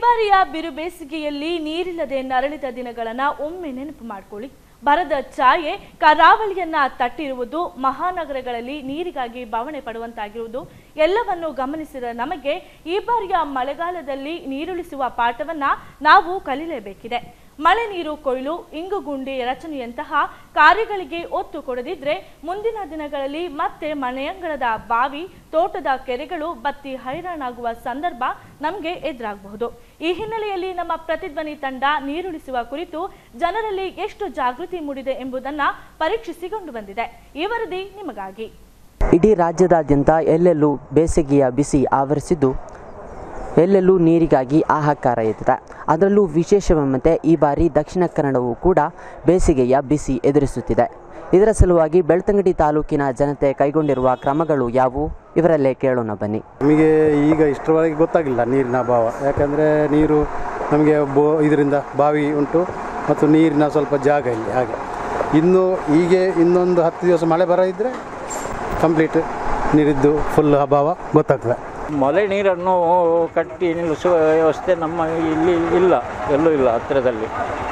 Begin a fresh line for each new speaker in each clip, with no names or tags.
ಬಾರಿಯ ಬಿರು ಬೇಸಿಗೆಯಲ್ಲಿ ನೀರಿಲ್ಲದೆ ನರಳಿದ ದಿನಗಳನ್ನ ಒಮ್ಮೆ ನೆನಪು ಮಾಡ್ಕೊಳ್ಳಿ ಬರದ ಛಾಯೆ ಕರಾವಳಿಯನ್ನ ತಟ್ಟಿರುವುದು ಮಹಾನಗರಗಳಲ್ಲಿ ನೀರಿಗಾಗಿ ಬವಣೆ ಪಡುವಂತಾಗಿರುವುದು ಎಲ್ಲವನ್ನು ಗಮನಿಸಿದ ನಮಗೆ ಈ ಬಾರಿಯ ಮಳೆಗಾಲದಲ್ಲಿ ನೀರುಳಿಸುವ ಪಾಠವನ್ನ ನಾವು ಕಲಿಯಲೇಬೇಕಿದೆ ಮಳೆ ನೀರು ಕೊಯ್ಲು ಇಂಗುಗುಂಡಿ ರಚನೆಯಂತಹ ಕಾರ್ಯಗಳಿಗೆ ಒತ್ತು ಕೊಡದಿದ್ರೆ ಮುಂದಿನ ದಿನಗಳಲ್ಲಿ ಮತ್ತೆ ಮನೆಯಂಗಳದ ಬಾವಿ ತೋಟದ ಕೆರೆಗಳು ಬತ್ತಿ ಹೈರಾಣಾಗುವ ಸಂದರ್ಭ ನಮಗೆ ಎದುರಾಗಬಹುದು ಈ ಹಿನ್ನೆಲೆಯಲ್ಲಿ ನಮ್ಮ ಪ್ರತಿಧ್ವನಿ ತಂಡ ನೀರುಳಿಸುವ ಕುರಿತು ಜನರಲ್ಲಿ ಎಷ್ಟು ಜಾಗೃತಿ ಮೂಡಿದೆ ಎಂಬುದನ್ನ ಪರೀಕ್ಷಿಸಿಕೊಂಡು ಬಂದಿದೆ ಈ ವರದಿ ನಿಮಗಾಗಿ
ಇಡೀ ರಾಜ್ಯದಾದ್ಯಂತ ಎಲ್ಲೆಲ್ಲೂ ಬೇಸಿಗೆಯ ಬಿಸಿ ಆವರಿಸಿದ್ದು ಎಲ್ಲೆಲ್ಲೂ ನೀರಿಗಾಗಿ ಹಾಹಾಕಾರ ಎದ್ದಿದೆ ಅದರಲ್ಲೂ ವಿಶೇಷವೆಂಬಂತೆ ಈ ಬಾರಿ ದಕ್ಷಿಣ ಕನ್ನಡವು ಕೂಡ ಬೇಸಿಗೆಯ ಬಿಸಿ ಎದುರಿಸುತ್ತಿದೆ ಇದರ ಸಲುವಾಗಿ ಬೆಳ್ತಂಗಡಿ ತಾಲೂಕಿನ ಜನತೆ ಕೈಗೊಂಡಿರುವ ಕ್ರಮಗಳು ಯಾವುವು ಇವರಲ್ಲೇ ಕೇಳೋಣ ಬನ್ನಿ
ನಮಗೆ ಈಗ ಇಷ್ಟರವರೆಗೆ ಗೊತ್ತಾಗಿಲ್ಲ ನೀರಿನ ಅಭಾವ ಯಾಕಂದರೆ ನೀರು ನಮಗೆ ಬೋ ಇದರಿಂದ ಬಾವಿ ಉಂಟು ಮತ್ತು ನೀರಿನ ಸ್ವಲ್ಪ ಜಾಗ ಇಲ್ಲಿ ಹಾಗೆ ಇನ್ನು ಹೀಗೆ ಇನ್ನೊಂದು ಹತ್ತು ದಿವಸ ಮಳೆ ಬರ ಇದ್ದರೆ ಕಂಪ್ಲೀಟ್ ನೀರಿದ್ದು ಫುಲ್ ಅಭಾವ ಗೊತ್ತಾಗ್ತದೆ
ಮಳೆ ನೀರನ್ನು ಕಟ್ಟಿ ನಿಲ್ಲಿಸುವ ವ್ಯವಸ್ಥೆ ನಮ್ಮ ಇಲ್ಲಿ ಇಲ್ಲ ಎಲ್ಲೂ ಇಲ್ಲ ಹತ್ತಿರದಲ್ಲಿ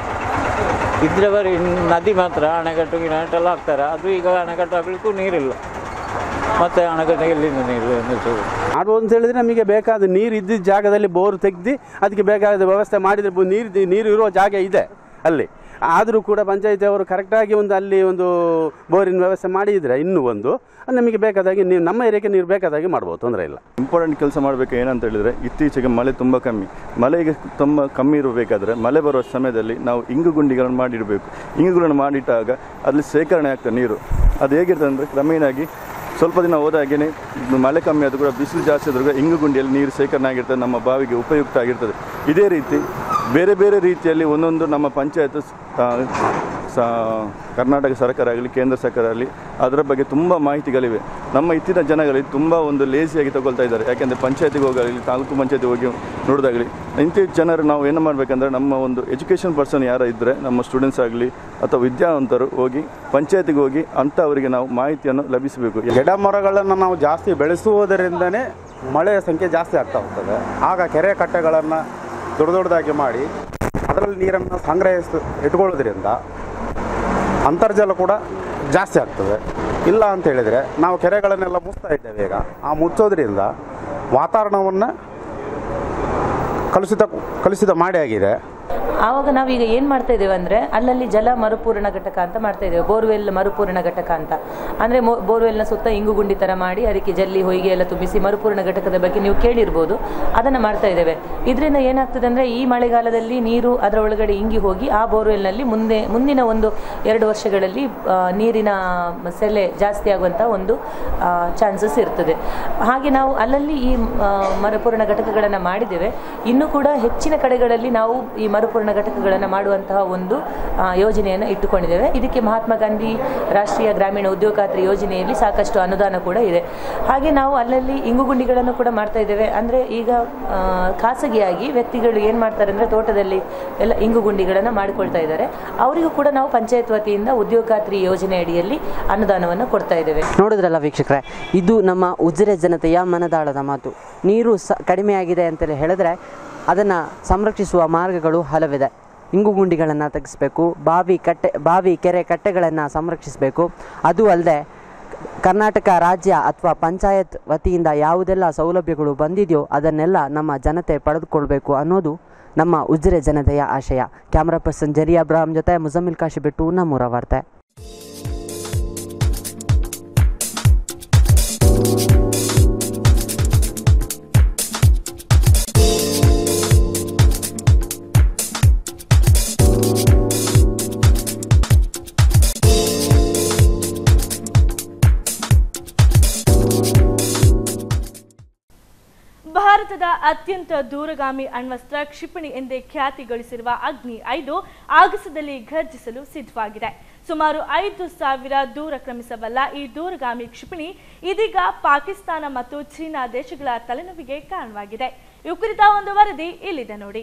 ಇದ್ರೆ ಬರೀ ನದಿ ಮಾತ್ರ ಅಣೆಕಟ್ಟು ಗಿಣೆಕಟ್ಟೆಲ್ಲ ಹಾಕ್ತಾರೆ ಅದು ಈಗ ಅಣೆಕಟ್ಟು ಹಾಕ್ಲಿಕ್ಕೂ ನೀರಿಲ್ಲ ಮತ್ತೆ ಅಣೆಕಟ್ಟು ಎಲ್ಲಿಂದ ನೀರು ನಿಲ್ಲಿಸೋದು
ಮಾಡುವುದು ಅಂತ ಹೇಳಿದ್ರೆ ನಮಗೆ ಬೇಕಾದ ನೀರು ಇದ್ದಿದ್ದ ಜಾಗದಲ್ಲಿ ಬೋರ್ ತೆಗ್ದು ಅದಕ್ಕೆ ಬೇಕಾದ ವ್ಯವಸ್ಥೆ ಮಾಡಿದರೆ ಬು- ನೀರು ನೀರು ಇರುವ ಜಾಗ ಇದೆ ಅಲ್ಲಿ ಆದರೂ ಕೂಡ ಪಂಚಾಯತಿ ಅವರು ಕರೆಕ್ಟಾಗಿ ಒಂದು ಅಲ್ಲಿ ಒಂದು ಬೋರಿನ ವ್ಯವಸ್ಥೆ ಮಾಡಿದರೆ ಇನ್ನೂ ಒಂದು ಅದು ನಮಗೆ ಬೇಕಾದಾಗೆ ನೀವು ನಮ್ಮ ಏರಿಯಾಕ್ಕೆ ನೀರು ಬೇಕಾದಾಗೆ ಮಾಡ್ಬೋದು ತೊಂದರೆ ಇಲ್ಲ
ಇಂಪಾರ್ಟೆಂಟ್ ಕೆಲಸ ಮಾಡಬೇಕು ಏನಂತ ಹೇಳಿದರೆ ಇತ್ತೀಚೆಗೆ ಮಳೆ ತುಂಬ ಕಮ್ಮಿ ಮಳೆಗೆ ತುಂಬ ಕಮ್ಮಿ ಇರಬೇಕಾದ್ರೆ ಮಳೆ ಬರುವ ಸಮಯದಲ್ಲಿ ನಾವು ಇಂಗು ಗುಂಡಿಗಳನ್ನು ಮಾಡಿಡಬೇಕು ಇಂಗುಗಳನ್ನು ಮಾಡಿಟ್ಟಾಗ ಅಲ್ಲಿ ಶೇಖರಣೆ ಆಗ್ತದೆ ನೀರು ಅದು ಹೇಗಿರ್ತದೆ ಅಂದರೆ ಕ್ರಮೇಣಾಗಿ ಸ್ವಲ್ಪ ದಿನ ಹೋದಾಗೇ ಮಳೆ ಕಮ್ಮಿ ಆದರೂ ಕೂಡ ಬಿಸಿಲು ಜಾಸ್ತಿ ಆದರೂ ಕೂಡ ಇಂಗು ಗುಂಡಿಯಲ್ಲಿ ನೀರು ಶೇಖರಣೆ ಆಗಿರ್ತದೆ ನಮ್ಮ ಬಾವಿಗೆ ಉಪಯುಕ್ತ ಆಗಿರ್ತದೆ ಇದೇ ರೀತಿ ಬೇರೆ ಬೇರೆ ರೀತಿಯಲ್ಲಿ ಒಂದೊಂದು ನಮ್ಮ ಪಂಚಾಯತ್ ಸ ಕರ್ನಾಟಕ ಸರ್ಕಾರ ಆಗಲಿ ಕೇಂದ್ರ ಸರ್ಕಾರ ಆಗಲಿ ಅದರ ಬಗ್ಗೆ ತುಂಬ ಮಾಹಿತಿಗಳಿವೆ ನಮ್ಮ ಇತ್ತಿನ ಜನಗಳಿಗೆ ತುಂಬ ಒಂದು ಲೇಸಿಯಾಗಿ ತಗೊಳ್ತಾ ಇದ್ದಾರೆ ಯಾಕೆಂದರೆ ಪಂಚಾಯತಿಗೆ ಹೋಗಲಿ ತಾಲೂಕು ಪಂಚಾಯತಿಗೆ ಹೋಗಿ ನೋಡೋದಾಗಲಿ ಇಂಥ ಜನರು ನಾವು ಏನು ಮಾಡಬೇಕಂದ್ರೆ ನಮ್ಮ ಒಂದು ಎಜುಕೇಷನ್ ಪರ್ಸನ್ ಯಾರು ಇದ್ದರೆ ನಮ್ಮ ಸ್ಟೂಡೆಂಟ್ಸ್ ಆಗಲಿ ಅಥವಾ ವಿದ್ಯಾವಂತರು ಹೋಗಿ ಪಂಚಾಯತಿಗೆ ಹೋಗಿ ಅಂಥವರಿಗೆ ನಾವು ಮಾಹಿತಿಯನ್ನು ಲಭಿಸಬೇಕು
ಗಿಡ ಮರಗಳನ್ನು ನಾವು ಜಾಸ್ತಿ ಬೆಳೆಸುವುದರಿಂದನೇ ಮಳೆಯ ಸಂಖ್ಯೆ ಜಾಸ್ತಿ ಆಗ್ತಾ ಹೋಗ್ತದೆ ಆಗ ಕೆರೆ ಕಟ್ಟೆಗಳನ್ನು ದೊಡ್ಡ ದೊಡ್ಡದಾಗಿ ಮಾಡಿ ಅದರಲ್ಲಿ ನೀರನ್ನು ಸಂಗ್ರಹಿಸಿ ಇಟ್ಕೊಳ್ಳೋದ್ರಿಂದ ಅಂತರ್ಜಲ ಕೂಡ ಜಾಸ್ತಿ ಆಗ್ತದೆ ಇಲ್ಲ ಅಂತ ಹೇಳಿದರೆ ನಾವು ಕೆರೆಗಳನ್ನೆಲ್ಲ ಮುಚ್ತಾ ಇದ್ದೇವೆ ಈಗ ಆ ಮುಚ್ಚೋದ್ರಿಂದ ವಾತಾವರಣವನ್ನು ಕಲುಷಿತ ಕಲುಷಿತ ಮಾಡಿ ಆಗಿದೆ
ಆವಾಗ ನಾವೀಗ ಏನು ಮಾಡ್ತಾ ಇದ್ದೇವೆ ಅಂದರೆ ಅಲ್ಲಲ್ಲಿ ಜಲ ಮರುಪೂರಣ ಘಟಕ ಅಂತ ಮಾಡ್ತಾ ಇದ್ದೇವೆ ಬೋರ್ವೆಲ್ ಮರುಪೂರಣ ಘಟಕ ಅಂತ ಅಂದರೆ ಬೋರ್ವೆಲ್ನ ಸುತ್ತ ಇಂಗುಗುಂಡಿ ಥರ ಮಾಡಿ ಅದಕ್ಕೆ ಜಲ್ಲಿ ಹೊಯ್ಗೆ ಎಲ್ಲ ತುಂಬಿಸಿ ಮರುಪೂರಣ ಘಟಕದ ಬಗ್ಗೆ ನೀವು ಕೇಳಿರ್ಬೋದು ಅದನ್ನು ಮಾಡ್ತಾ ಇದ್ದೇವೆ ಇದರಿಂದ ಏನಾಗ್ತದೆ ಅಂದರೆ ಈ ಮಳೆಗಾಲದಲ್ಲಿ ನೀರು ಅದರ ಒಳಗಡೆ ಇಂಗಿ ಹೋಗಿ ಆ ಬೋರ್ವೆಲ್ನಲ್ಲಿ ಮುಂದೆ ಮುಂದಿನ ಒಂದು ಎರಡು ವರ್ಷಗಳಲ್ಲಿ ಆ, ನೀರಿನ ಸೆಲೆ ಜಾಸ್ತಿ ಆಗುವಂಥ ಒಂದು ಚಾನ್ಸಸ್ ಇರ್ತದೆ ಹಾಗೆ ನಾವು ಅಲ್ಲಲ್ಲಿ ಈ ಆ, ಮರುಪೂರಣ ಘಟಕಗಳನ್ನು ಮಾಡಿದ್ದೇವೆ ಇನ್ನೂ ಕೂಡ ಹೆಚ್ಚಿನ ಕಡೆಗಳಲ್ಲಿ ನಾವು ಈ ಮರುಪೂರಣ ಘಟಕಗಳನ್ನು ಮಾಡುವಂತಹ ಒಂದು ಆ, ಯೋಜನೆಯನ್ನು ಇಟ್ಟುಕೊಂಡಿದ್ದೇವೆ ಇದಕ್ಕೆ ಮಹಾತ್ಮ ಗಾಂಧಿ ರಾಷ್ಟ್ರೀಯ ಗ್ರಾಮೀಣ ಉದ್ಯೋಗ ಖಾತ್ರಿ ಯೋಜನೆಯಲ್ಲಿ ಸಾಕಷ್ಟು ಅನುದಾನ ಕೂಡ ಇದೆ ಹಾಗೆ ನಾವು ಅಲ್ಲಲ್ಲಿ ಇಂಗುಗುಂಡಿಗಳನ್ನು ಕೂಡ ಮಾಡ್ತಾ ಇದ್ದೇವೆ ಅಂದರೆ ಈಗ ಆ, ಖಾಸಗಿಯಾಗಿ ವ್ಯಕ್ತಿಗಳು ಏನು ಮಾಡ್ತಾರೆ ಅಂದರೆ ತೋಟದಲ್ಲಿ ಎಲ್ಲ ಇಂಗುಗುಂಡಿಗಳನ್ನು ಮಾಡಿಕೊಳ್ತಾ ಇದ್ದಾರೆ ಅವರಿಗೂ ಕೂಡ ನಾವು ಪಂಚಾಯತ್ ವತಿಯಿಂದ ಉದ್ಯೋಗ ಖಾತ್ರಿ ಯೋಜನೆ ಅಡಿಯಲ್ಲಿ ಅನುದಾನವನ್ನು ಕೊಡ್ತಾ ಇದ್ದೇವೆ
ನೋಡಿದ್ರಲ್ಲ ವೀಕ್ಷಕರೇ ಇದು ನಮ್ಮ ಉಜಿರೆ ಜನತೆಯ ಮನದಾಳದ ಮಾತು ನೀರು ಸ ಕಡಿಮೆಯಾಗಿದೆ ಅಂತೇಳಿ ಹೇಳಿದ್ರೆ ಅದನ್ನು ಸಂರಕ್ಷಿಸುವ ಮಾರ್ಗಗಳು ಹಲವಿದೆ ಇಂಗುಗುಂಡಿಗಳನ್ನು ತೆಗೆಸಬೇಕು ಬಾವಿ ಕಟ್ಟೆ ಬಾವಿ ಕೆರೆ ಕಟ್ಟೆಗಳನ್ನು ಸಂರಕ್ಷಿಸಬೇಕು ಅದು ಅಲ್ಲದೆ ಕರ್ನಾಟಕ ರಾಜ್ಯ ಅಥವಾ ಪಂಚಾಯತ್ ವತಿಯಿಂದ ಯಾವುದೆಲ್ಲ ಸೌಲಭ್ಯಗಳು ಬಂದಿದೆಯೋ ಅದನ್ನೆಲ್ಲ ನಮ್ಮ ಜನತೆ ಪಡೆದುಕೊಳ್ಬೇಕು ಅನ್ನೋದು ನಮ್ಮ ಉಜಿರೆ ಜನತೆಯ ಆಶಯ ಕ್ಯಾಮ್ರಾ ಪರ್ಸನ್ ಜರಿ ಅಬ್ರಾಹಂ ಜೊತೆ ಮುಜಮ್ಮಿಲ್ ಕಾಶಿ ಬಿಟ್ಟು ನಮ್ಮೂರ ವಾರ್ತೆ
ಭಾರತದ ಅತ್ಯಂತ ದೂರಗಾಮಿ ಅಣ್ವಸ್ತ್ರ ಕ್ಷಿಪಣಿ ಎಂದೇ ಖ್ಯಾತಿ ಗಳಿಸಿರುವ ಅಗ್ನಿ ಐದು ಆಗಸದಲ್ಲಿ ಘರ್ಜಿಸಲು ಸಿದ್ಧವಾಗಿದೆ ಸುಮಾರು ಐದು ಸಾವಿರ ದೂರ ಕ್ರಮಿಸಬಲ್ಲ ಈ ದೂರಗಾಮಿ ಕ್ಷಿಪಣಿ ಇದೀಗ ಪಾಕಿಸ್ತಾನ ಮತ್ತು ಚೀನಾ ದೇಶಗಳ ತಲೆನೋವಿಗೆ ಕಾರಣವಾಗಿದೆ ಈ ಕುರಿತ ಒಂದು ವರದಿ ಇಲ್ಲಿದೆ ನೋಡಿ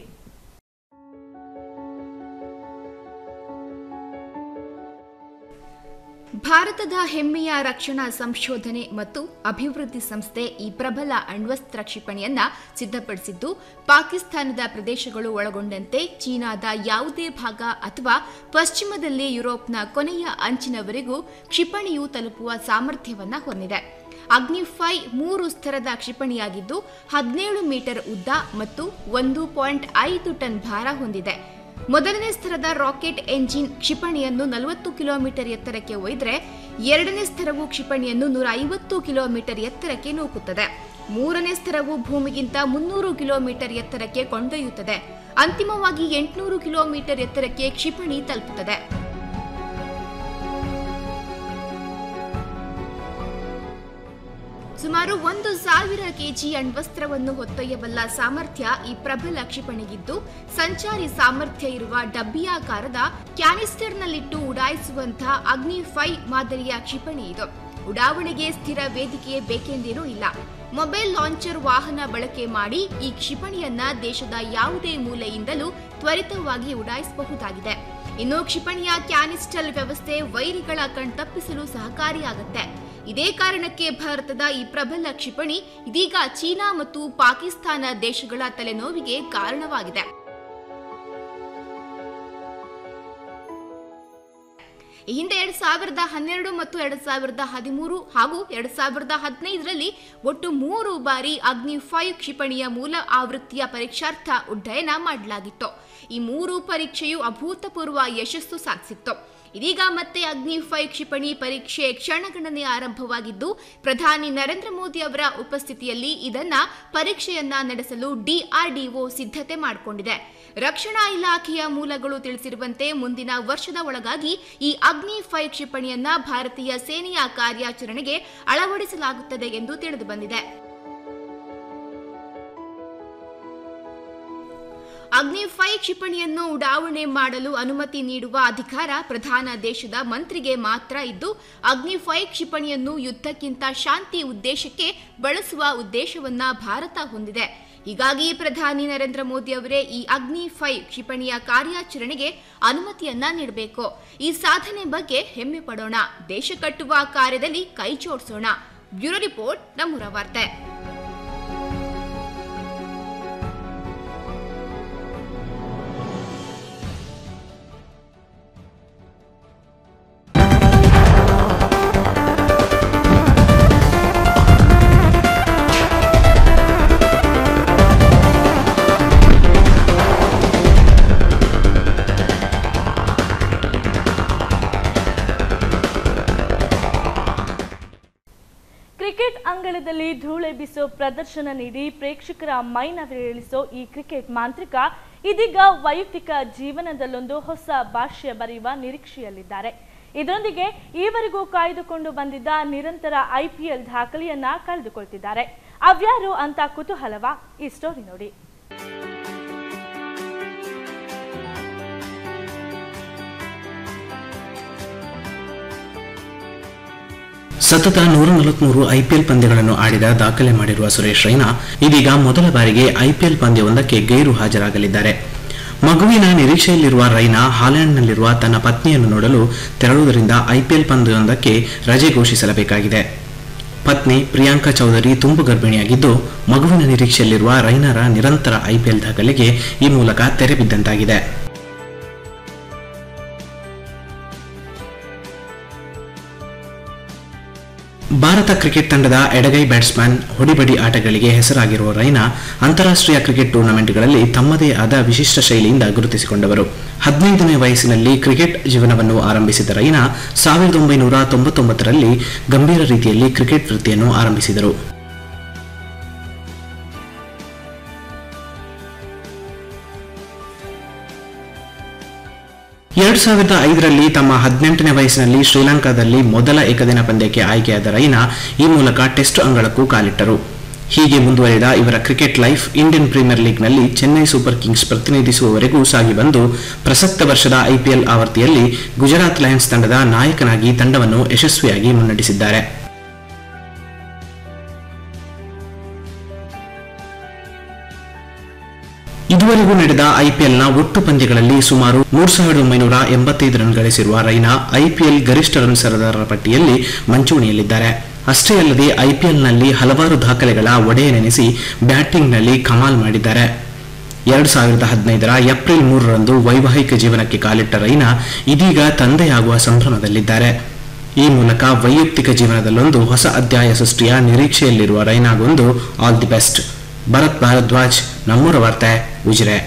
ಭಾರತದ ಹೆಮ್ಮೆಯ ರಕ್ಷಣಾ ಸಂಶೋಧನೆ ಮತ್ತು ಅಭಿವೃದ್ಧಿ ಸಂಸ್ಥೆ ಈ ಪ್ರಬಲ ಅಣ್ವಸ್ತ್ರ ಕ್ಷಿಪಣಿಯನ್ನ ಸಿದ್ಧಪಡಿಸಿದ್ದು ಪಾಕಿಸ್ತಾನದ ಪ್ರದೇಶಗಳು ಒಳಗೊಂಡಂತೆ ಚೀನಾದ ಯಾವುದೇ ಭಾಗ ಅಥವಾ ಪಶ್ಚಿಮದಲ್ಲಿ ಯುರೋಪ್ನ ಕೊನೆಯ ಅಂಚಿನವರೆಗೂ ಕ್ಷಿಪಣಿಯು ತಲುಪುವ ಸಾಮರ್ಥ್ಯವನ್ನ ಹೊಂದಿದೆ ಅಗ್ನಿಫೈ ಮೂರು ಸ್ತರದ ಕ್ಷಿಪಣಿಯಾಗಿದ್ದು ಹದಿನೇಳು ಮೀಟರ್ ಉದ್ದ ಮತ್ತು ಒಂದು ಪಾಯಿಂಟ್ ಐದು ಟನ್ ಭಾರ ಹೊಂದಿದೆ ಮೊದಲನೇ ಸ್ತರದ ರಾಕೆಟ್ ಎಂಜಿನ್ ಕ್ಷಿಪಣಿಯನ್ನು ನಲವತ್ತು ಕಿಲೋಮೀಟರ್ ಎತ್ತರಕ್ಕೆ ಒಯ್ದರೆ ಎರಡನೇ ಸ್ತರವು ಕ್ಷಿಪಣಿಯನ್ನು ನೂರ ಐವತ್ತು ಕಿಲೋಮೀಟರ್ ಎತ್ತರಕ್ಕೆ ನೂಕುತ್ತದೆ ಮೂರನೇ ಸ್ತರವು ಭೂಮಿಗಿಂತ ಮುನ್ನೂರು ಕಿಲೋಮೀಟರ್ ಎತ್ತರಕ್ಕೆ ಕೊಂಡೊಯ್ಯುತ್ತದೆ ಅಂತಿಮವಾಗಿ ಎಂಟುನೂರು ಕಿಲೋಮೀಟರ್ ಎತ್ತರಕ್ಕೆ ಕ್ಷಿಪಣಿ ತಲುಪುತ್ತದೆ ಸುಮಾರು ಒಂದು ಸಾವಿರ ಕೆಜಿ ಅಣ್ವಸ್ತ್ರವನ್ನು ಹೊತ್ತೊಯ್ಯಬಲ್ಲ ಸಾಮರ್ಥ್ಯ ಈ ಪ್ರಬಲ ಕ್ಷಿಪಣಿಗಿದ್ದು ಸಂಚಾರಿ ಸಾಮರ್ಥ್ಯ ಇರುವ ಡಬ್ಬಿಯಾಕಾರದ ಕ್ಯಾನಿಸ್ಟರ್ನಲ್ಲಿಟ್ಟು ಉಡಾಯಿಸುವಂತಹ ಅಗ್ನಿ ಫೈ ಮಾದರಿಯ ಕ್ಷಿಪಣಿ ಇದು ಉಡಾವಣೆಗೆ ಸ್ಥಿರ ವೇದಿಕೆಯೇ ಬೇಕೆಂದೇನೂ ಇಲ್ಲ ಮೊಬೈಲ್ ಲಾಂಚರ್ ವಾಹನ ಬಳಕೆ ಮಾಡಿ ಈ ಕ್ಷಿಪಣಿಯನ್ನ ದೇಶದ ಯಾವುದೇ ಮೂಲೆಯಿಂದಲೂ ತ್ವರಿತವಾಗಿ ಉಡಾಯಿಸಬಹುದಾಗಿದೆ ಇನ್ನು ಕ್ಷಿಪಣಿಯ ಕ್ಯಾನಿಸ್ಟಲ್ ವ್ಯವಸ್ಥೆ ವೈರಿಗಳ ಕಣ್ತಪ್ಪಿಸಲು ಸಹಕಾರಿಯಾಗುತ್ತೆ ಇದೇ ಕಾರಣಕ್ಕೆ ಭಾರತದ ಈ ಪ್ರಬಲ ಕ್ಷಿಪಣಿ ಇದೀಗ ಚೀನಾ ಮತ್ತು ಪಾಕಿಸ್ತಾನ ದೇಶಗಳ ತಲೆನೋವಿಗೆ ಕಾರಣವಾಗಿದೆ ಈ ಹಿಂದೆ ಎರಡ್ ಸಾವಿರದ ಹನ್ನೆರಡು ಮತ್ತು ಎರಡ್ ಸಾವಿರದ ಹದಿಮೂರು ಹಾಗೂ ಎರಡ್ ಸಾವಿರದ ಹದಿನೈದರಲ್ಲಿ ಒಟ್ಟು ಮೂರು ಬಾರಿ ಅಗ್ನಿ ಫೈವ್ ಕ್ಷಿಪಣಿಯ ಮೂಲ ಆವೃತ್ತಿಯ ಪರೀಕ್ಷಾರ್ಥ ಉಡ್ಡಯನ ಮಾಡಲಾಗಿತ್ತು ಈ ಮೂರು ಪರೀಕ್ಷೆಯು ಅಭೂತಪೂರ್ವ ಯಶಸ್ಸು ಸಾಧಿಸಿತ್ತು ಇದೀಗ ಮತ್ತೆ ಅಗ್ನಿ ಫೈವ್ ಕ್ಷಿಪಣಿ ಪರೀಕ್ಷೆ ಕ್ಷಣಗಣನೆ ಆರಂಭವಾಗಿದ್ದು ಪ್ರಧಾನಿ ನರೇಂದ್ರ ಮೋದಿ ಅವರ ಉಪಸ್ಥಿತಿಯಲ್ಲಿ ಇದನ್ನ ಪರೀಕ್ಷೆಯನ್ನ ನಡೆಸಲು ಡಿಆರ್ಡಿಒ ಸಿದ್ಧತೆ ಮಾಡಿಕೊಂಡಿದೆ ರಕ್ಷಣಾ ಇಲಾಖೆಯ ಮೂಲಗಳು ತಿಳಿಸಿರುವಂತೆ ಮುಂದಿನ ವರ್ಷದ ಒಳಗಾಗಿ ಈ ಅಗ್ನಿ ಫೈವ್ ಕ್ಷಿಪಣಿಯನ್ನ ಭಾರತೀಯ ಸೇನೆಯ ಕಾರ್ಯಾಚರಣೆಗೆ ಅಳವಡಿಸಲಾಗುತ್ತದೆ ಎಂದು ತಿಳಿದು ಬಂದಿದೆ ಅಗ್ನಿ ಫೈ ಕ್ಷಿಪಣಿಯನ್ನು ಉಡಾವಣೆ ಮಾಡಲು ಅನುಮತಿ ನೀಡುವ ಅಧಿಕಾರ ಪ್ರಧಾನ ದೇಶದ ಮಂತ್ರಿಗೆ ಮಾತ್ರ ಇದ್ದು ಅಗ್ನಿ ಫೈ ಕ್ಷಿಪಣಿಯನ್ನು ಯುದ್ಧಕ್ಕಿಂತ ಶಾಂತಿ ಉದ್ದೇಶಕ್ಕೆ ಬಳಸುವ ಉದ್ದೇಶವನ್ನ ಭಾರತ ಹೊಂದಿದೆ ಹೀಗಾಗಿ ಪ್ರಧಾನಿ ನರೇಂದ್ರ ಮೋದಿ ಅವರೇ ಈ ಅಗ್ನಿ ಫೈ ಕ್ಷಿಪಣಿಯ ಕಾರ್ಯಾಚರಣೆಗೆ ಅನುಮತಿಯನ್ನ ನೀಡಬೇಕು ಈ ಸಾಧನೆ ಬಗ್ಗೆ ಹೆಮ್ಮೆ ಪಡೋಣ ದೇಶ ಕಟ್ಟುವ ಕಾರ್ಯದಲ್ಲಿ ಕೈ ಜೋಡಿಸೋಣ ಬ್ಯೂರೋ ರಿಪೋರ್ಟ್ ನಮ್ಮೂರ ವಾರ್ತೆ
ಕ್ರಿಕೆಟ್ ಅಂಗಳದಲ್ಲಿ ಧೂಳೆಬ್ಬಿಸೋ ಪ್ರದರ್ಶನ ನೀಡಿ ಪ್ರೇಕ್ಷಕರ ಮೈನವಿಳಿಸೋ ಈ ಕ್ರಿಕೆಟ್ ಮಾಂತ್ರಿಕ ಇದೀಗ ವೈಯಕ್ತಿಕ ಜೀವನದಲ್ಲೊಂದು ಹೊಸ ಭಾಷ್ಯ ಬರೆಯುವ ನಿರೀಕ್ಷೆಯಲ್ಲಿದ್ದಾರೆ ಇದರೊಂದಿಗೆ ಈವರೆಗೂ ಕಾಯ್ದುಕೊಂಡು ಬಂದಿದ್ದ ನಿರಂತರ ಐಪಿಎಲ್ ದಾಖಲೆಯನ್ನ ಕಳೆದುಕೊಳ್ತಿದ್ದಾರೆ ಅವ್ಯಾರು ಅಂತ ಕುತೂಹಲವ ಈ ಸ್ಟೋರಿ ನೋಡಿ
ಸತತ ನೂರ ನಲವತ್ಮೂರು ಐಪಿಎಲ್ ಪಂದ್ಯಗಳನ್ನು ಆಡಿದ ದಾಖಲೆ ಮಾಡಿರುವ ಸುರೇಶ್ ರೈನಾ ಇದೀಗ ಮೊದಲ ಬಾರಿಗೆ ಐಪಿಎಲ್ ಪಂದ್ಯವೊಂದಕ್ಕೆ ಗೈರು ಹಾಜರಾಗಲಿದ್ದಾರೆ ಮಗುವಿನ ನಿರೀಕ್ಷೆಯಲ್ಲಿರುವ ರೈನಾ ಹಾಲೆಂಡ್ನಲ್ಲಿರುವ ತನ್ನ ಪತ್ನಿಯನ್ನು ನೋಡಲು ತೆರಳುವುದರಿಂದ ಐಪಿಎಲ್ ಪಂದ್ಯವೊಂದಕ್ಕೆ ರಜೆ ಘೋಷಿಸಲೇಬೇಕಾಗಿದೆ ಪತ್ನಿ ಪ್ರಿಯಾಂಕಾ ಚೌಧರಿ ತುಂಬು ಗರ್ಭಿಣಿಯಾಗಿದ್ದು ಮಗುವಿನ ನಿರೀಕ್ಷೆಯಲ್ಲಿರುವ ರೈನಾರ ನಿರಂತರ ಐಪಿಎಲ್ ದಾಖಲೆಗೆ ಈ ಮೂಲಕ ತೆರೆ ಬಿದ್ದಂತಾಗಿದೆ ಭಾರತ ಕ್ರಿಕೆಟ್ ತಂಡದ ಎಡಗೈ ಬ್ಯಾಟ್ಸ್ಮನ್ ಹೊಡಿಬಡಿ ಆಟಗಳಿಗೆ ಹೆಸರಾಗಿರುವ ರೈನಾ ಅಂತಾರಾಷ್ಟ್ರೀಯ ಕ್ರಿಕೆಟ್ ಟೂರ್ನಮೆಂಟ್ಗಳಲ್ಲಿ ತಮ್ಮದೇ ಆದ ವಿಶಿಷ್ಟ ಶೈಲಿಯಿಂದ ಗುರುತಿಸಿಕೊಂಡವರು ಹದಿನೈದನೇ ವಯಸ್ಸಿನಲ್ಲಿ ಕ್ರಿಕೆಟ್ ಜೀವನವನ್ನು ಆರಂಭಿಸಿದ ರೈನಾ ಸಾವಿರದ ಒಂಬೈನೂರ ತೊಂಬತ್ತೊಂಬತ್ತರಲ್ಲಿ ಗಂಭೀರ ರೀತಿಯಲ್ಲಿ ಕ್ರಿಕೆಟ್ ವೃತ್ತಿಯನ್ನು ಆರಂಭಿಸಿದರು ಎರಡ್ ಸಾವಿರದ ಐದರಲ್ಲಿ ತಮ್ಮ ಹದಿನೆಂಟನೇ ವಯಸ್ಸಿನಲ್ಲಿ ಶ್ರೀಲಂಕಾದಲ್ಲಿ ಮೊದಲ ಏಕದಿನ ಪಂದ್ಯಕ್ಕೆ ಆಯ್ಕೆಯಾದ ರೈನಾ ಈ ಮೂಲಕ ಟೆಸ್ಟ್ ಅಂಗಳಕ್ಕೂ ಕಾಲಿಟ್ಟರು ಹೀಗೆ ಮುಂದುವರಿದ ಇವರ ಕ್ರಿಕೆಟ್ ಲೈಫ್ ಇಂಡಿಯನ್ ಪ್ರೀಮಿಯರ್ ಲೀಗ್ನಲ್ಲಿ ಚೆನ್ನೈ ಸೂಪರ್ ಕಿಂಗ್ಸ್ ಪ್ರತಿನಿಧಿಸುವವರೆಗೂ ಸಾಗಿ ಬಂದು ಪ್ರಸಕ್ತ ವರ್ಷದ ಐಪಿಎಲ್ ಆವೃತ್ತಿಯಲ್ಲಿ ಗುಜರಾತ್ ಲಯನ್ಸ್ ತಂಡದ ನಾಯಕನಾಗಿ ತಂಡವನ್ನು ಯಶಸ್ವಿಯಾಗಿ ಮುನ್ನಡೆಸಿದ್ದಾರೆ ಇದು ಇದುವರೆಗೂ ನಡೆದ ಐಪಿಎಲ್ನ ಒಟ್ಟು ಪಂದ್ಯಗಳಲ್ಲಿ ಸುಮಾರು ಮೂರು ಸಾವಿರದ ಒಂಬೈನೂರ ಎಂಬತ್ತೈದು ರನ್ ಗಳಿಸಿರುವ ರೈನಾ ಐಪಿಎಲ್ ಗರಿಷ್ಠ ರನ್ ಸರದಾರರ ಪಟ್ಟಿಯಲ್ಲಿ ಮಂಚೂಣಿಯಲ್ಲಿದ್ದಾರೆ ಅಷ್ಟೇ ಅಲ್ಲದೆ ಐಪಿಎಲ್ನಲ್ಲಿ ಹಲವಾರು ದಾಖಲೆಗಳ ಒಡೆಯನೆನಿಸಿ ಬ್ಯಾಟಿಂಗ್ನಲ್ಲಿ ಕಮಾಲ್ ಮಾಡಿದ್ದಾರೆ ಎರಡು ಸಾವಿರದ ಹದಿನೈದರ ಏಪ್ರಿಲ್ ಮೂರರಂದು ವೈವಾಹಿಕ ಜೀವನಕ್ಕೆ ಕಾಲಿಟ್ಟ ರೈನಾ ಇದೀಗ ತಂದೆಯಾಗುವ ಸಂಭ್ರಮದಲ್ಲಿದ್ದಾರೆ ಈ ಮೂಲಕ ವೈಯಕ್ತಿಕ ಜೀವನದಲ್ಲೊಂದು ಹೊಸ ಅಧ್ಯಾಯ ಸೃಷ್ಟಿಯ ನಿರೀಕ್ಷೆಯಲ್ಲಿರುವ ರೈನಾಗೊಂದು all the best Bharat Bharadwaj ನಮ್ಮೂರ ವಾರ್ತೆ ಉಜಿರೆ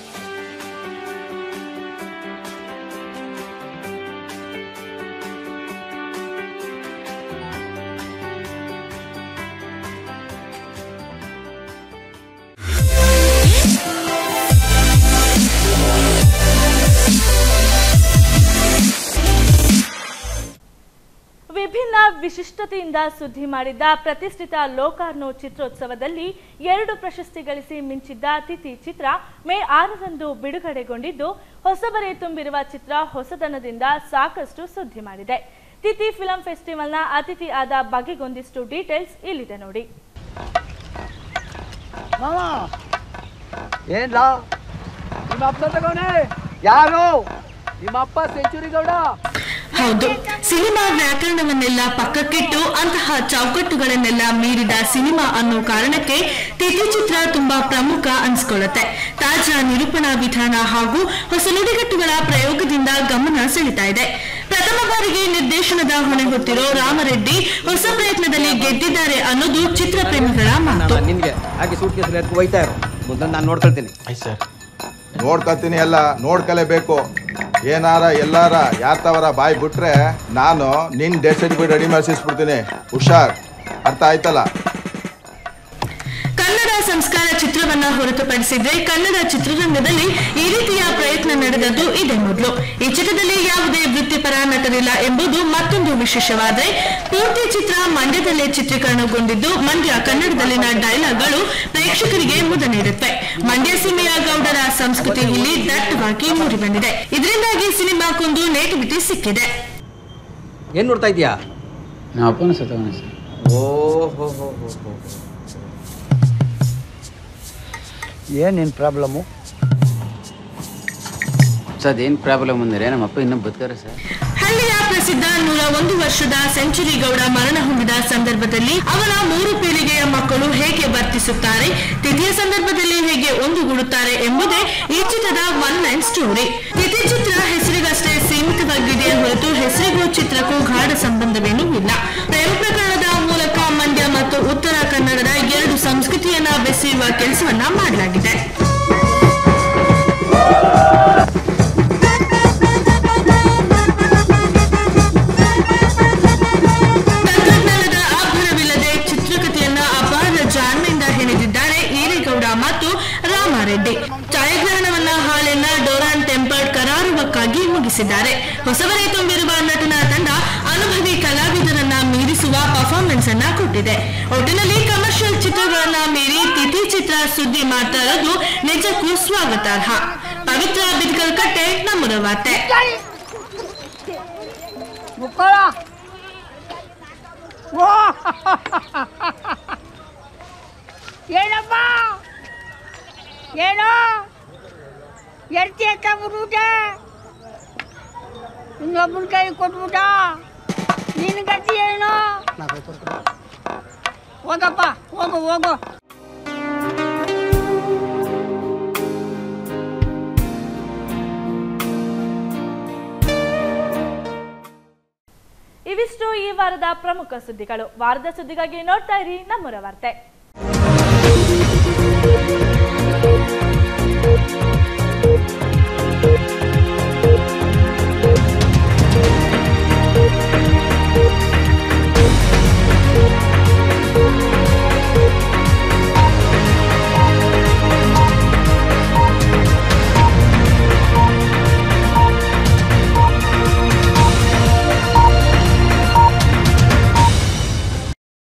ವಿಭಿನ್ನ ವಿಶಿಷ್ಟತೆಯಿಂದ ಸುದ್ದಿ ಮಾಡಿದ ಪ್ರತಿಷ್ಠಿತ ಲೋಕಾರ್ನೋ ಚಿತ್ರೋತ್ಸವದಲ್ಲಿ ಎರಡು ಪ್ರಶಸ್ತಿ ಗಳಿಸಿ ಮಿಂಚಿದ್ದ ತಿಥಿ ಚಿತ್ರ ಮೇ ಆರರಂದು ಬಿಡುಗಡೆಗೊಂಡಿದ್ದು ಹೊಸಬರೆ ತುಂಬಿರುವ ಚಿತ್ರ ಹೊಸತನದಿಂದ ಸಾಕಷ್ಟು ಸುದ್ದಿ ಮಾಡಿದೆ ತಿಥಿ ಫಿಲಂ ಫೆಸ್ಟಿವಲ್ನ ಅತಿಥಿ ಆದ ಬಗೆಗೊಂದಿಷ್ಟು ಡೀಟೇಲ್ಸ್ ಇಲ್ಲಿದೆ ನೋಡಿ
ಏನ್ಲ ನಿಮ್ಮ ಅಪ್ಪ ತಗೋಣೆ ಯಾರು ನಿಮ್ಮ ಅಪ್ಪ ಸೆಂಚುರಿ ಗೌಡ
ಹೌದು ಸಿನಿಮಾ ವ್ಯಾಕರಣವನ್ನೆಲ್ಲ ಪಕ್ಕಕ್ಕಿಟ್ಟು ಅಂತಹ ಚೌಕಟ್ಟುಗಳನ್ನೆಲ್ಲ ಮೀರಿದ ಸಿನಿಮಾ ಅನ್ನೋ ಕಾರಣಕ್ಕೆ ತಿಥಿ ಚಿತ್ರ ತುಂಬಾ ಪ್ರಮುಖ ಅನ್ಸ್ಕೊಳ್ಳುತ್ತೆ ತಾಜಾ ನಿರೂಪಣಾ ವಿಧಾನ ಹಾಗೂ ಹೊಸ ನುಡಿಗಟ್ಟುಗಳ ಪ್ರಯೋಗದಿಂದ ಗಮನ ಸೆಳೀತಾ ಇದೆ ಪ್ರಥಮ ಬಾರಿಗೆ ನಿರ್ದೇಶನದ ಹೊಣೆ ಹೊತ್ತಿರೋ ರಾಮರೆಡ್ಡಿ ಹೊಸ ಪ್ರಯತ್ನದಲ್ಲಿ ಗೆದ್ದಿದ್ದಾರೆ ಅನ್ನೋದು ಚಿತ್ರಪ್ರೇಮಿಗಳ ಮಾತು
ನಿನ್ಗೆ ಹಾಗೆ ಸೂಟ್ ಕೇಸಲ್ಲಿ ಎತ್ಕೊ ಒಯ್ತಾ ಇರು ಮುಂದೆ ನಾನು ನೋಡ್ಕೊಳ್ತೀನಿ ಸರ್
ನೋಡ್ಕೊತೀನಿ ಎಲ್ಲ ನೋಡ್ಕಲೇಬೇಕು ಏನಾರ ಎಲ್ಲಾರ ಯಾರ ತವರ ಬಾಯಿ ಬಿಟ್ರೆ ನಾನು ನಿನ್ ಡೆತ್ ಸರ್ಟಿಫಿಕೇಟ್ ರೆಡಿ ಮಾಡಿಸಿಸ್ಬಿಡ್ತೀನಿ ಹುಷಾರ್ ಅರ್ಥ ಆಯ್ತಲ್ಲ
ಕನ್ನಡ ಸಂಸ್ಕಾರ ಚಿತ್ರವನ್ನ ಹೊರತುಪಡಿಸಿದ್ರೆ ಕನ್ನಡ ಚಿತ್ರರಂಗದಲ್ಲಿ ಈ ರೀತಿಯ ಪ್ರಯತ್ನ ನಡೆದದ್ದು ಇದೇ ಮೊದಲು ಈ ಚಿತ್ರದಲ್ಲಿ ಯಾವುದೇ ವೃತ್ತಿಪರ ನಟರಿಲ್ಲ ಎಂಬುದು ಮತ್ತೊಂದು ವಿಶೇಷವಾದರೆ ಪೂರ್ತಿ ಚಿತ್ರ ಮಂಡ್ಯದಲ್ಲೇ ಚಿತ್ರೀಕರಣಗೊಂಡಿದ್ದು ಮಂಡ್ಯ ಕನ್ನಡದಲ್ಲಿನ ಡೈಲಾಗ್ಗಳು ಪ್ರೇಕ್ಷಕರಿಗೆ ಮುದ ನೀಡುತ್ತೆ ಮಂಡ್ಯ ಸೀಮೆಯ ಗೌಡರ ಸಂಸ್ಕೃತಿ ಇಲ್ಲಿ ದಟ್ಟವಾಗಿ ಮೂಡಿಬಂದಿದೆ ಇದರಿಂದಾಗಿ ಸಿನಿಮಾಕ್ಕೊಂದು ನೇಟಿವಿಟಿ ಸಿಕ್ಕಿದೆ
ಏನ್ ನೋಡ್ತಾ ಇದೀಯಾ
ನಮ್ಮ ಅಪ್ಪನ ಸತ್ತವನ ಸರ್
ಓ ಹೋ ಹೋ ಹೋ ಹೋ
ಏನು ನಿನ್ನ ಪ್ರಾಬ್ಲಮ್ಮು ಸರ್ ಅದೇನು ಪ್ರಾಬ್ಲಮ್ ಅಂದರೆ ನಮ್ಮ ಅಪ್ಪ ಇನ್ನೂ ಬದುಕಾರೆ ಸರ್
ಹಳ್ಳಿಯ ಪ್ರಸಿದ್ಧ ನೂರ ಒಂದು ವರ್ಷದ ಸೆಂಚುರಿ ಗೌಡ ಮರಣ ಹೊಂದಿದ ಸಂದರ್ಭದಲ್ಲಿ ಅವನ ಮೂರು ಪೀಳಿಗೆಯ ಮಕ್ಕಳು ಹೇಗೆ ವರ್ತಿಸುತ್ತಾರೆ ತಿಥಿಯ ಸಂದರ್ಭದಲ್ಲಿ ಹೇಗೆ ಒಂದುಗೂಡುತ್ತಾರೆ ಎಂಬುದೇ ಈ ಚಿತ್ರದ ಒನ್ ಲೈನ್ ಸ್ಟೋರಿ ತಿಥಿ ಚಿತ್ರ ಹೆಸರಿಗಷ್ಟೇ ಸೀಮಿತವಾಗಿದೆ ಹೊರತು ಹೆಸರಿಗೂ ಚಿತ್ರಕ್ಕೂ ಗಾಢ ಸಂಬಂಧವೇನೂ ಇಲ್ಲ ಪ್ರೇಮ ಪ್ರಕರಣದ ಮೂಲಕ ಮಂಡ್ಯ ಮತ್ತು ಉತ್ತರ ಕನ್ನಡದ ಎರಡು ಸಂಸ್ಕೃತಿಯನ್ನ ಬೆಸೆಯುವ ಕೆಲಸವನ್ನ ಮಾಡಲಾಗಿದೆ ತಂತ್ರಜ್ಞಾನದ ಆಭರಣವಿಲ್ಲದೆ ಚಿತ್ರಕಥೆಯನ್ನ ಅಪಾರ ಜಾಣ್ಮೆಯಿಂದ ಹೆಣೆದಿದ್ದಾರೆ ಈರೇಗೌಡ ಮತ್ತು ರಾಮಾರೆಡ್ಡಿ ಛಾಯಾಗ್ರಹಣವನ್ನ ಹಾಲೆನ್ನ ಡೋರಾನ್ ಟೆಂಪರ್ಡ್ ಕರಾರುವಕ್ಕಾಗಿ ಮುಗಿಸಿದ್ದಾರೆ ಹೊಸಬರೇ ತುಂಬಿರುವ ನಟನ ತಂಡ ಅನುಭವಿ ಕಲಾವಿದರನ್ನ ಮೀರಿಸುವ ಪರ್ಫಾರ್ಮೆನ್ಸ್ ಅನ್ನ ಕೊಟ್ಟಿದೆ ಒಟ್ಟಿನಲ್ಲಿ ಕಮರ್ಷಿಯಲ್ ಚಿತ್ರಗಳನ್ನ ಮೀರಿ ತಿಥಿ ಚಿತ್ರ ಸುದ್ದಿ ಮಾಡ್ತಾ ಇರೋದು ನಿಜಕ್ಕೂ ಸ್ವಾಗತಾರ್ಹ ಪವಿತ್ರ ಬಿದ್ಕಲ್ ಕಟ್ಟೆ ನಮ್ಮದ ವಾರ್ತೆ
ಮುಕ್ಕೋಳ ಓ ಏನಪ್ಪ ಏನು ಎರ್ತಿ ಅಂತ ಬಿಟ್ಬಿಟ್ಟೆ ಇನ್ನೊಬ್ಬನ ಕೈ ಕೊಟ್ಬಿಟ್ಟ ನಿನ್ನ ಗತಿ ಏನು ಹೋಗಪ್ಪ ಹೋಗು ಹೋಗು
ಇವಿಷ್ಟು ಈ ವಾರದ ಪ್ರಮುಖ ಸುದ್ದಿಗಳು ವಾರದ ಸುದ್ದಿಗಾಗಿ ನೋಡ್ತಾ ಇರಿ ನಮ್ಮೂರ ವಾರ್ತೆ